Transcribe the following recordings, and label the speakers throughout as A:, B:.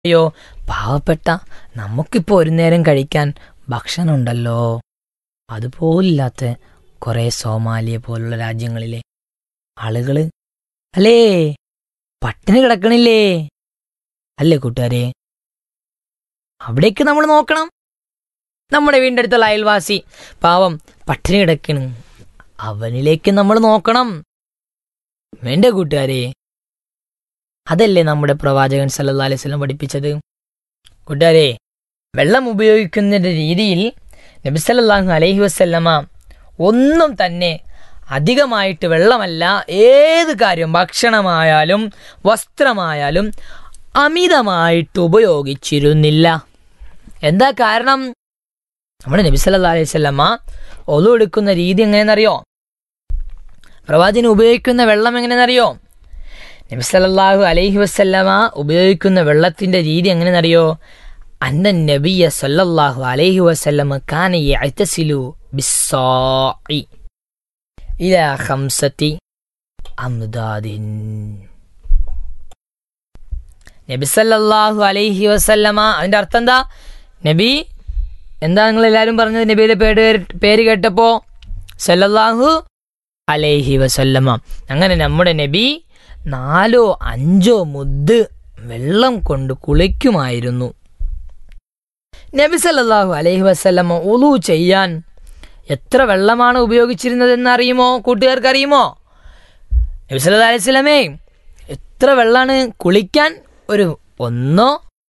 A: അയ്യോ പാവപ്പെട്ട നമുക്കിപ്പോൾ ഒരു നേരം കഴിക്കാൻ ഭക്ഷണമുണ്ടല്ലോ അതുപോലില്ലാത്ത കുറേ സോമാലിയ പോലുള്ള രാജ്യങ്ങളിലെ ആളുകള് അല്ലേ പട്ടിണി കിടക്കണില്ലേ അല്ലേ കൂട്ടുകാരെ അവിടേക്ക് നമ്മൾ നോക്കണം നമ്മുടെ വീടിൻ്റെ അടുത്തുള്ള അയൽവാസി പാവം പട്ടിണി കിടക്കണ് അവനിലേക്ക് നമ്മൾ നോക്കണം വേണ്ട കൂട്ടുകാരെ അതല്ലേ നമ്മുടെ പ്രവാചകൻ സല്ലല്ലാഹു അലൈഹി വസല്ലം പഠിപ്പിച്ചത് കൂട്ടുകാരെ വെള്ളം ഉപയോഗിക്കുന്നതിന്റെ രീതിയിൽ നബി സല്ലല്ലാഹു അലൈഹി വസല്ലമ ഒന്നും തന്നെ അധികമായിട്ട് വെള്ളമല്ല ഏത് കാര്യം ഭക്ഷണമായാലും വസ്ത്രമായാലും അമിതമായിട്ട് ഉപയോഗിച്ചിരുന്നില്ല എന്താ കാരണം നമ്മുടെ നബി സല്ലല്ലാഹു അലൈഹി വസല്ലമ ഒതു എടുക്കുന്ന രീതി എങ്ങനെയെന്നറിയോ പ്രവാചകൻ ഉപയോഗിക്കുന്ന വെള്ളം എങ്ങനെയെന്നറിയോ നബി സല്ലല്ലാഹു അലൈഹി വസല്ലമ ഉപയോഗിക്കുന്ന വെള്ളത്തിന്റെ രീതി എങ്ങനെയെന്നറിയോ അന്ന നബിയ സല്ലല്ലാഹു അലൈഹി വസല്ലമ കാന യഅ്തസിലു ബിസ്സാഇ ഇലാ ഖംസതി അംദാദിൻ നബി സല്ലല്ലാഹു അലൈഹി വസല്ലമ അതിന്റെ അർത്ഥം എന്താ നബി എന്താ നിങ്ങൾ എല്ലാവരും പറഞ്ഞത് നബിയുടെ പേര് പേര് കേട്ടപ്പോ സല്ലല്ലാഹു അലൈഹി വസല്ലമ അങ്ങനെ നമ്മുടെ നബി നാലോ അഞ്ചോ മുദ്ദ് വെള്ളം കൊണ്ട് കുളിക്കുമായിരുന്നു നബി സല്ലല്ലാഹു അലൈഹി വസല്ലമ ഉളു ചെയ്യാൻ എത്ര വെള്ളമാണ് ഉപയോഗിച്ചിരുന്നതെന്ന് അറിയുമോ കൂട്ടുകാർക്ക് അറിയുമോ നബി സല്ലല്ലാഹു അലൈഹി വസല്ലമേ എത്ര വെള്ളമാണ് കുളിക്കാൻ ഒരു ഒന്നോ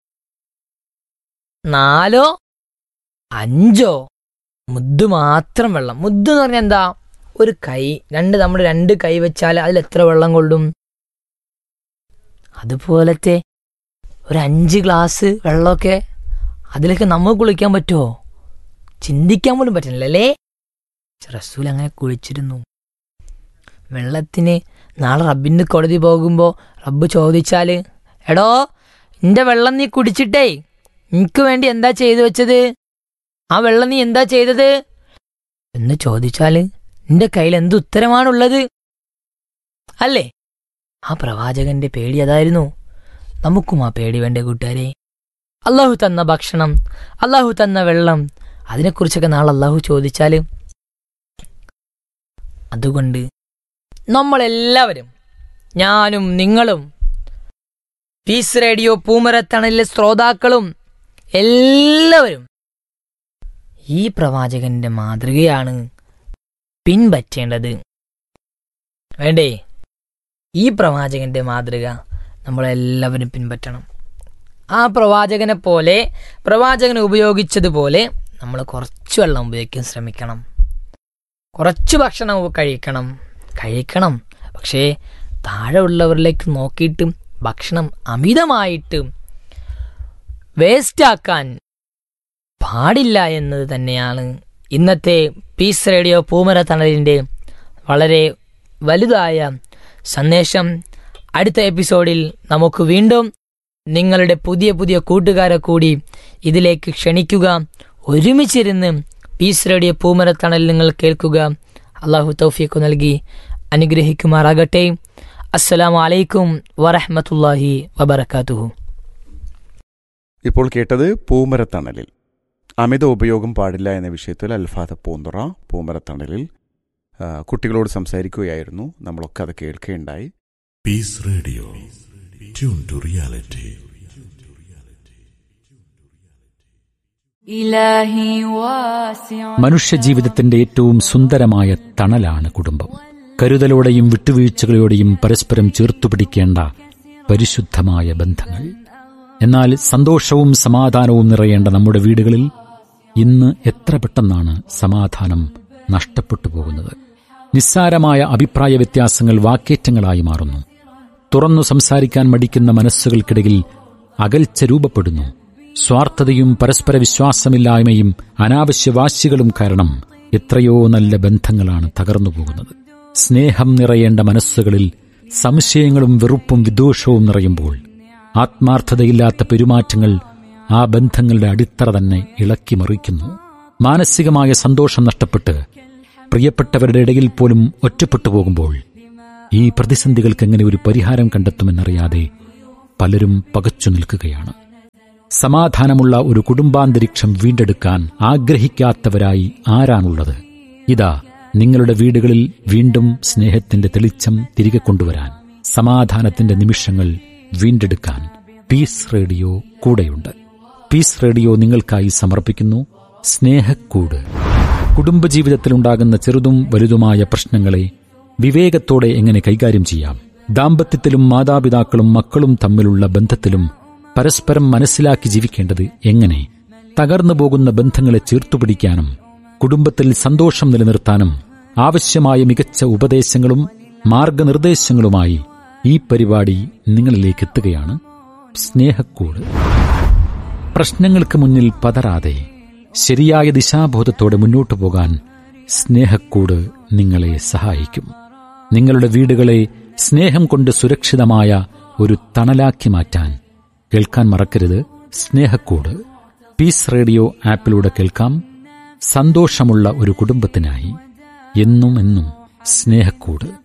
A: നാലോ അഞ്ചോ മുദ്ദ് മാത്രം വെള്ളം മുദ്ദ് എന്ന് പറഞ്ഞാൽ എന്താ ഒരു കൈ രണ്ട് നമ്മുടെ രണ്ട് കൈ വെച്ചാൽ അതിൽ എത്ര വെള്ളം കൊള്ളും അതുപോലത്തെ ഒരു അഞ്ച് ഗ്ലാസ് വെള്ളമൊക്കെ അതിലൊക്കെ നമുക്ക് കുളിക്കാൻ പറ്റുമോ ചിന്തിക്കാൻ പോലും പറ്റുന്നില്ല അല്ലേ റസൂൽ അങ്ങനെ കുളിച്ചിരുന്നു വെള്ളത്തിന് നാളെ റബ്ബിൻ്റെ കോടതി പോകുമ്പോൾ റബ്ബ് ചോദിച്ചാൽ എടോ നിന്റെ വെള്ളം നീ കുടിച്ചിട്ടേ എനിക്ക് വേണ്ടി എന്താ ചെയ്തു വെച്ചത് ആ വെള്ളം നീ എന്താ ചെയ്തത് എന്ന് ചോദിച്ചാൽ നിന്റെ കയ്യിൽ എന്ത് ഉത്തരമാണുള്ളത് അല്ലേ ആ പ്രവാചകന്റെ പേടി അതായിരുന്നു നമുക്കും ആ പേടി വേണ്ടേ കൂട്ടുകാരെ അള്ളാഹു തന്ന ഭക്ഷണം അള്ളാഹു തന്ന വെള്ളം അതിനെക്കുറിച്ചൊക്കെ നാളെ അള്ളാഹു ചോദിച്ചാൽ അതുകൊണ്ട് നമ്മളെല്ലാവരും ഞാനും നിങ്ങളും പീസ് റേഡിയോ പൂമരത്തണലിലെ ശ്രോതാക്കളും എല്ലാവരും ഈ പ്രവാചകന്റെ മാതൃകയാണ് പിൻപറ്റേണ്ടത് വേണ്ടേ ഈ പ്രവാചകന്റെ മാതൃക നമ്മളെല്ലാവരും പിൻപറ്റണം ആ പ്രവാചകനെ പോലെ പ്രവാചകൻ ഉപയോഗിച്ചതുപോലെ നമ്മൾ കുറച്ച് വെള്ളം ഉപയോഗിക്കാൻ ശ്രമിക്കണം കുറച്ച് ഭക്ഷണം കഴിക്കണം കഴിക്കണം പക്ഷേ താഴെ ഉള്ളവരിലേക്ക് നോക്കിയിട്ട് ഭക്ഷണം അമിതമായിട്ട് വേസ്റ്റാക്കാൻ പാടില്ല എന്നത് തന്നെയാണ് ഇന്നത്തെ പീസ് റേഡിയോ പൂമര തണലിൻ്റെ വളരെ വലുതായ സന്ദേശം അടുത്ത എപ്പിസോഡിൽ നമുക്ക് വീണ്ടും നിങ്ങളുടെ പുതിയ പുതിയ കൂട്ടുകാരെ കൂടി ഇതിലേക്ക് ക്ഷണിക്കുക ഒരുമിച്ചിരുന്ന് പീസ് റേഡിയോ പൂമരത്തണൽ നിങ്ങൾ കേൾക്കുക അള്ളാഹു തൗഫീഖ് നൽകി അനുഗ്രഹിക്കുമാറാകട്ടെ അസ്സലാമു അലൈക്കും വറഹ്മത്തുള്ളാഹി വബറകാതുഹു
B: ഇപ്പോൾ കേട്ടത് പൂമരത്തണലിൽ അമിത ഉപയോഗം പാടില്ല എന്ന വിഷയത്തിൽ അൽഫാദ പൂന്തുറ പൂമരത്തണലിൽ ആ, കുട്ടികളോട് സംസാരിക്കുകയായിരുന്നു നമ്മളൊക്കെ അത് കേൾക്കുകയുണ്ടായി
C: Peace Radio. Tune to reality.
D: إلهي واسع
E: മനുഷ്യജീവിതത്തിന്റെ ഏറ്റവും സുന്ദരമായ തണലാണ് കുടുംബം കരുതലോടെയും വിട്ടുവീഴ്ചകളോടെയും പരസ്പരം ചേർത്തുപിടിക്കേണ്ട പരിശുദ്ധമായ ബന്ധങ്ങൾ എന്നാൽ സന്തോഷവും സമാധാനവും നിറയേണ്ട നമ്മുടെ വീടുകളിൽ ഇന്ന് എത്ര പെട്ടെന്നാണ് സമാധാനം നഷ്ടപ്പെട്ടു പോകുന്നത് നിസ്സാരമായ അഭിപ്രായ വ്യത്യാസങ്ങൾ വാക്കേറ്റങ്ങളായി മാറുന്നു തുറന്നു സംസാരിക്കാൻ മടിക്കുന്ന മനസ്സുകൾക്കിടയിൽ അകൽച്ച രൂപപ്പെടുന്നു സ്വാർത്ഥതയും പരസ്പര വിശ്വാസമില്ലായ്മയും അനാവശ്യ വാശികളും കാരണം എത്രയോ നല്ല ബന്ധങ്ങളാണ് തകർന്നു പോകുന്നത് സ്നേഹം നിറയേണ്ട മനസ്സുകളിൽ സംശയങ്ങളും വെറുപ്പും വിദ്വേഷവും നിറയുമ്പോൾ ആത്മാർത്ഥതയില്ലാത്ത പെരുമാറ്റങ്ങൾ ആ ബന്ധങ്ങളുടെ അടിത്തറ തന്നെ ഇളക്കി മറിക്കുന്നു മാനസികമായ സന്തോഷം നഷ്ടപ്പെട്ട് പ്രിയപ്പെട്ടവരുടെ ഇടയിൽ പോലും ഒറ്റപ്പെട്ടു പോകുമ്പോൾ ഈ പ്രതിസന്ധികൾക്ക് എങ്ങനെ ഒരു പരിഹാരം കണ്ടെത്തുമെന്നറിയാതെ പലരും പകച്ചു നിൽക്കുകയാണ് സമാധാനമുള്ള ഒരു കുടുംബാന്തരീക്ഷം വീണ്ടെടുക്കാൻ ആഗ്രഹിക്കാത്തവരായി ആരാണുള്ളത് ഇതാ നിങ്ങളുടെ വീടുകളിൽ വീണ്ടും സ്നേഹത്തിന്റെ തെളിച്ചം തിരികെ കൊണ്ടുവരാൻ സമാധാനത്തിന്റെ നിമിഷങ്ങൾ വീണ്ടെടുക്കാൻ പീസ് റേഡിയോ കൂടെയുണ്ട് പീസ് റേഡിയോ നിങ്ങൾക്കായി സമർപ്പിക്കുന്നു സ്നേഹക്കൂട് കുടുംബജീവിതത്തിലുണ്ടാകുന്ന ചെറുതും വലുതുമായ പ്രശ്നങ്ങളെ വിവേകത്തോടെ എങ്ങനെ കൈകാര്യം ചെയ്യാം ദാമ്പത്യത്തിലും മാതാപിതാക്കളും മക്കളും തമ്മിലുള്ള ബന്ധത്തിലും പരസ്പരം മനസ്സിലാക്കി ജീവിക്കേണ്ടത് എങ്ങനെ തകർന്നു പോകുന്ന ബന്ധങ്ങളെ ചേർത്തുപിടിക്കാനും കുടുംബത്തിൽ സന്തോഷം നിലനിർത്താനും ആവശ്യമായ മികച്ച ഉപദേശങ്ങളും മാർഗനിർദ്ദേശങ്ങളുമായി ഈ പരിപാടി നിങ്ങളിലേക്ക് എത്തുകയാണ് സ്നേഹക്കൂട് പ്രശ്നങ്ങൾക്ക് മുന്നിൽ പതറാതെ ശരിയായ ദിശാബോധത്തോടെ മുന്നോട്ടു പോകാൻ സ്നേഹക്കൂട് നിങ്ങളെ സഹായിക്കും നിങ്ങളുടെ വീടുകളെ സ്നേഹം കൊണ്ട് സുരക്ഷിതമായ ഒരു തണലാക്കി മാറ്റാൻ കേൾക്കാൻ മറക്കരുത് സ്നേഹക്കൂട് പീസ് റേഡിയോ ആപ്പിലൂടെ കേൾക്കാം സന്തോഷമുള്ള ഒരു കുടുംബത്തിനായി എന്നും എന്നും സ്നേഹക്കൂട്